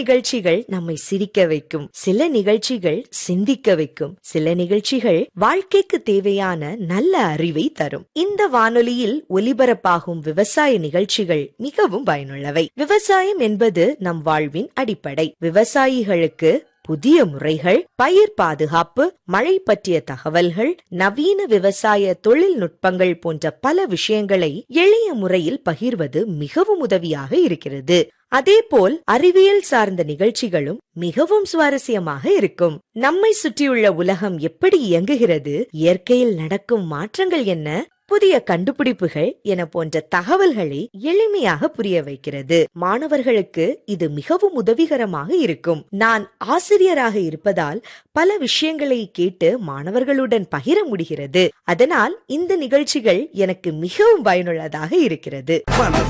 நிகழ்ச்சிகள் நம்மை சிரிக்க வைக்கும் சில நிகழ்ச்சிகள் சிந்திக்க வைக்கும் சில நிகழ்ச்சிகள் வாழ்க்கைக்கு தேவையான நல்ல அறிவை தரும் இந்த வானொலியில் ஒலிபரப்பாகும் விவசாய நிகழ்ச்சிகள் மிகவும் பயனுள்ளவை விவசாயம் என்பது நம் வாழ்வின் அடிப்படை விவசாயிகளுக்கு புதிய முறைகள் பயிர் பாதுகாப்பு மழை பற்றிய தகவல்கள் நவீன விவசாய தொழில்நுட்பங்கள் போன்ற பல விஷயங்களை எளிய முறையில் பகிர்வது மிகவும் உதவியாக இருக்கிறது அதேபோல் அறிவியல் சார்ந்த நிகழ்ச்சிகளும் மிகவும் சுவாரஸ்யமாக இருக்கும் நம்மை சுற்றியுள்ள உலகம் எப்படி இயங்குகிறது இயற்கையில் நடக்கும் மாற்றங்கள் என்ன புதிய கண்டுபிடிப்புகள் என போன்ற தகவல்களை எளிமையாக புரிய வைக்கிறது மாணவர்களுக்கு இது மிகவும் உதவிகரமாக இருக்கும் நான் ஆசிரியராக இருப்பதால் பல விஷயங்களை கேட்டு மாணவர்களுடன் பகிர முடிகிறது அதனால் இந்த நிகழ்ச்சிகள் எனக்கு மிகவும் பயனுள்ளதாக இருக்கிறது மனச